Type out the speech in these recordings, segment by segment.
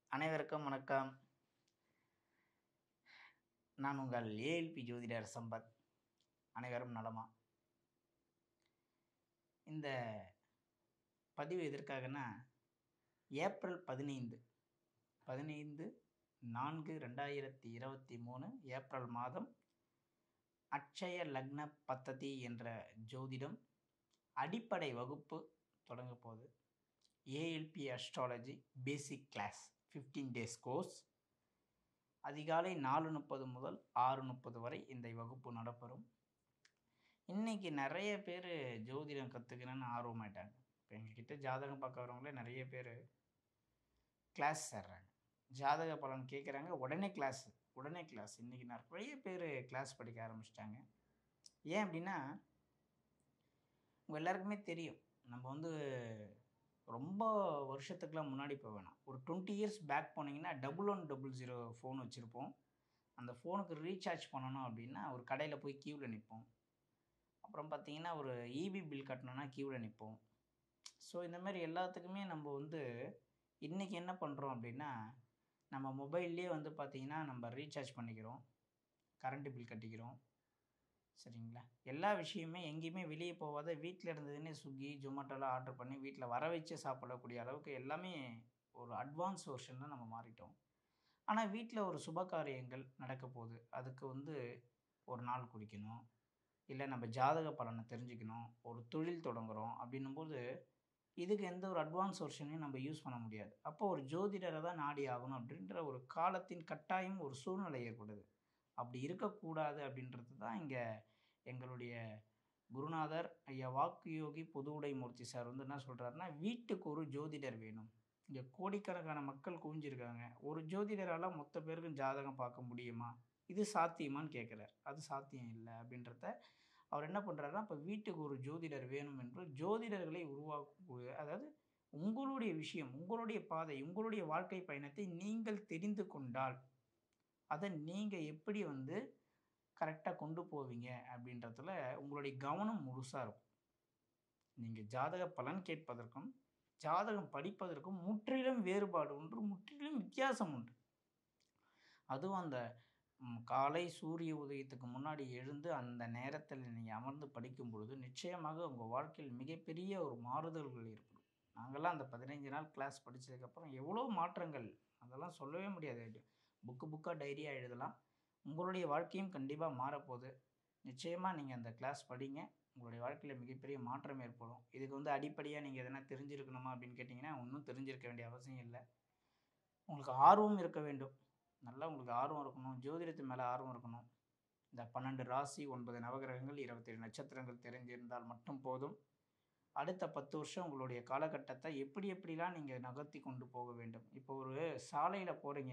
அனைவருக்கும் வணக்கம் நான் உங்கள் ஏஎல்பி ஜோதிடர் சம்பத் அனைவரும் நலமா இந்த பதிவு எதற்காகனா ஏப்ரல் பதினைந்து பதினைந்து நான்கு ரெண்டாயிரத்தி இருபத்தி மூணு ஏப்ரல் மாதம் அட்சய லக்ன பத்ததி என்ற ஜோதிடம் அடிப்படை வகுப்பு தொடங்க போகுது ALP astrology basic class fifteen days course அதிகாலை நாலு முப்பது முதல் ஆறு முப்பது வரை இந்த வகுப்பு நடைபெறும் இன்றைக்கி நிறைய பேர் ஜோதிடம் கற்றுக்கணுன்னு ஆர்வமாயிட்டாங்க இப்போ எங்ககிட்ட ஜாதகம் பார்க்க வரவங்களே நிறைய பேர் கிளாஸ் சேர்றாங்க ஜாதக பலன் கேட்குறாங்க உடனே கிளாஸ் உடனே கிளாஸ் இன்றைக்கி நிறைய பேர் கிளாஸ் படிக்க ஆரம்பிச்சிட்டாங்க ஏன் அப்படின்னா உங்கள் எல்லாருக்குமே தெரியும் நம்ம வந்து ரொம்ப வருஷத்துக்குலாம் முன்னாடி போக வேணாம் ஒரு டுவெண்ட்டி இயர்ஸ் பேக் போனீங்கன்னா double one double zero phone வச்சுருப்போம் அந்த ஃபோனுக்கு ரீசார்ஜ் பண்ணணும் அப்படின்னா ஒரு கடையில் போய் க்யூவில் நிற்போம் அப்புறம் பார்த்தீங்கன்னா ஒரு இபி பில் கட்டணும்னா க்யூவில் நிற்போம் ஸோ இந்த மாதிரி எல்லாத்துக்குமே நம்ம வந்து இன்றைக்கி என்ன பண்ணுறோம் அப்படின்னா நம்ம மொபைல்லே வந்து பார்த்திங்கன்னா நம்ம ரீசார்ஜ் பண்ணிக்கிறோம் கரண்ட்டு பில் கட்டிக்கிறோம் சரிங்களா எல்லா விஷயமே எங்கேயுமே வெளியே போகாத வீட்டில் இருந்ததுன்னே ஸ்விக்கி ஜொமேட்டோலாம் ஆர்டர் பண்ணி வீட்டில் வர வச்சு சாப்பிடக்கூடிய அளவுக்கு எல்லாமே ஒரு அட்வான்ஸ் வெர்ஷனில் நம்ம மாறிட்டோம் ஆனால் வீட்டில் ஒரு சுப காரியங்கள் நடக்க போகுது அதுக்கு வந்து ஒரு நாள் குடிக்கணும் இல்லை நம்ம ஜாதக பலனை தெரிஞ்சுக்கணும் ஒரு தொழில் தொடங்குகிறோம் அப்படின்னும்போது இதுக்கு எந்த ஒரு அட்வான்ஸ் வெர்ஷனையும் நம்ம யூஸ் பண்ண முடியாது அப்போ ஒரு ஜோதிடரை தான் நாடி ஆகணும் அப்படின்ற ஒரு காலத்தின் கட்டாயம் ஒரு சூழ்நிலை ஏற்படுது அப்படி இருக்கக்கூடாது அப்படின்றது தான் இங்கே எங்களுடைய குருநாதர் ஐயா வாக்கு யோகி பொதுவுடை மூர்த்தி சார் வந்து என்ன சொல்கிறாருன்னா வீட்டுக்கு ஒரு ஜோதிடர் வேணும் இங்கே கோடிக்கணக்கான மக்கள் குவிஞ்சிருக்காங்க ஒரு ஜோதிடரால் மொத்த பேருக்கும் ஜாதகம் பார்க்க முடியுமா இது சாத்தியமான்னு கேட்குறார் அது சாத்தியம் இல்லை அப்படின்றத அவர் என்ன பண்ணுறாருன்னா இப்போ வீட்டுக்கு ஒரு ஜோதிடர் வேணும் என்று ஜோதிடர்களை உருவாக்கக்கூடிய அதாவது உங்களுடைய விஷயம் உங்களுடைய பாதை உங்களுடைய வாழ்க்கை பயணத்தை நீங்கள் தெரிந்து கொண்டால் அதை நீங்கள் எப்படி வந்து கரெக்டாக கொண்டு போவீங்க அப்படின்றதுல உங்களுடைய கவனம் முழுசாக இருக்கும் நீங்கள் ஜாதக பலன் கேட்பதற்கும் ஜாதகம் படிப்பதற்கும் முற்றிலும் வேறுபாடு உண்டு முற்றிலும் வித்தியாசம் உண்டு அதுவும் அந்த காலை சூரிய உதயத்துக்கு முன்னாடி எழுந்து அந்த நேரத்தில் நீங்கள் அமர்ந்து படிக்கும் பொழுது நிச்சயமாக உங்கள் வாழ்க்கையில் மிகப்பெரிய ஒரு மாறுதல்கள் ஏற்படும் நாங்கள்லாம் அந்த பதினைஞ்சு நாள் கிளாஸ் படித்ததுக்கப்புறம் எவ்வளோ மாற்றங்கள் அதெல்லாம் சொல்லவே முடியாது புக்கு புக்காக டைரியாக எழுதலாம் உங்களுடைய வாழ்க்கையும் கண்டிப்பாக மாறப்போகுது நிச்சயமாக நீங்கள் அந்த கிளாஸ் படிங்க உங்களுடைய வாழ்க்கையில் மிகப்பெரிய மாற்றம் ஏற்படும் இதுக்கு வந்து அடிப்படையாக நீங்கள் எதனா தெரிஞ்சிருக்கணுமா அப்படின்னு கேட்டிங்கன்னா ஒன்றும் தெரிஞ்சிருக்க வேண்டிய அவசியம் இல்லை உங்களுக்கு ஆர்வம் இருக்க வேண்டும் நல்லா உங்களுக்கு ஆர்வம் இருக்கணும் ஜோதிடத்து மேலே ஆர்வம் இருக்கணும் இந்த பன்னெண்டு ராசி ஒன்பது நவகிரகங்கள் இருபத்தேழு நட்சத்திரங்கள் தெரிஞ்சிருந்தால் மட்டும் போதும் அடுத்த பத்து வருஷம் உங்களுடைய காலகட்டத்தை எப்படி எப்படிலாம் நீங்கள் நகர்த்தி கொண்டு போக வேண்டும் இப்போ ஒரு சாலையில் போகிறீங்க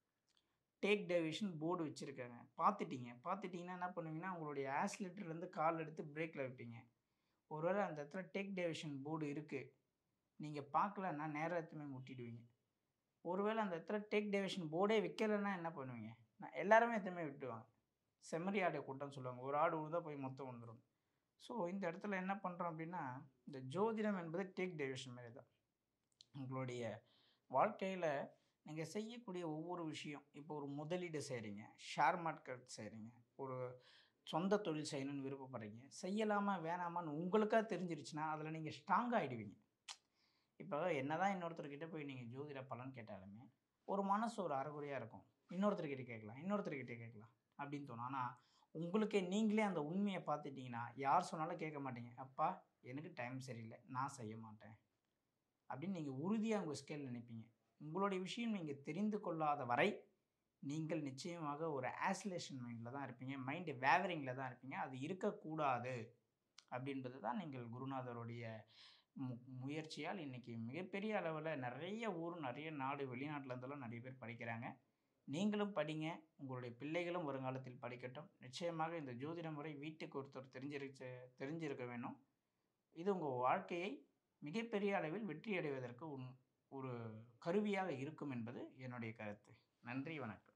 டேக் டைவிஷன் போர்டு வச்சுருக்காங்க பார்த்துட்டீங்க பார்த்துட்டிங்கன்னா என்ன பண்ணுவீங்கன்னா உங்களுடைய ஆஸ்லேட்டர்லேருந்து கால் எடுத்து பிரேக்கில் வைப்பீங்க ஒருவேளை அந்த இடத்துல டேக் டைவிஷன் போர்டு இருக்குது நீங்கள் பார்க்கலன்னா நேரத்துமே முட்டிடுவீங்க ஒருவேளை அந்த இடத்துல டேக் டைவிஷன் போர்டே வைக்கலைன்னா என்ன பண்ணுவீங்க நான் எல்லாருமே எத்தனை விட்டுவாங்க செம்மறி ஆடை கூட்டம்னு சொல்லுவாங்க ஒரு ஆடு விழுந்தா போய் மொத்தம் வந்துடும் ஸோ இந்த இடத்துல என்ன பண்ணுறோம் அப்படின்னா இந்த ஜோதிடம் என்பது டேக் டைவிஷன் மாதிரி தான் உங்களுடைய வாழ்க்கையில் நீங்கள் செய்யக்கூடிய ஒவ்வொரு விஷயம் இப்போ ஒரு முதலீடு செய்கிறீங்க ஷேர் மார்க்கெட் செய்கிறீங்க ஒரு சொந்த தொழில் செய்யணும்னு விருப்பப்படுறீங்க செய்யலாமா வேணாமான்னு உங்களுக்காக தெரிஞ்சிருச்சுன்னா அதில் நீங்கள் ஸ்ட்ராங் ஆகிடுவீங்க இப்போ என்ன தான் இன்னொருத்தர்கிட்ட போய் நீங்கள் ஜோதிட பலன் கேட்டாலுமே ஒரு மனசு ஒரு அறகுறையாக இருக்கும் இன்னொருத்தர்கிட்ட கேட்கலாம் இன்னொருத்தர்கிட்ட கேட்கலாம் அப்படின்னு தோணும் ஆனால் உங்களுக்கே நீங்களே அந்த உண்மையை பார்த்துட்டிங்கன்னா யார் சொன்னாலும் கேட்க மாட்டீங்க அப்பா எனக்கு டைம் சரியில்லை நான் செய்ய மாட்டேன் அப்படின்னு நீங்கள் உறுதியாக உங்கள் ஸ்கேல் நினைப்பீங்க உங்களுடைய விஷயம் நீங்கள் தெரிந்து கொள்ளாத வரை நீங்கள் நிச்சயமாக ஒரு ஆசிலேஷன் மைண்டில் தான் இருப்பீங்க மைண்டு வேவரிங்கில் தான் இருப்பீங்க அது இருக்கக்கூடாது அப்படின்றது தான் நீங்கள் குருநாதருடைய மு முயற்சியால் இன்றைக்கி மிகப்பெரிய அளவில் நிறைய ஊர் நிறைய நாடு வெளிநாட்டில் இருந்தெல்லாம் நிறைய பேர் படிக்கிறாங்க நீங்களும் படிங்க உங்களுடைய பிள்ளைகளும் வருங்காலத்தில் படிக்கட்டும் நிச்சயமாக இந்த ஜோதிட முறை வீட்டுக்கு ஒருத்தர் தெரிஞ்சிருச்சு தெரிஞ்சிருக்க வேணும் இது உங்கள் வாழ்க்கையை மிகப்பெரிய அளவில் வெற்றி அடைவதற்கு உன் ஒரு கருவியாக இருக்கும் என்பது என்னுடைய கருத்து நன்றி வணக்கம்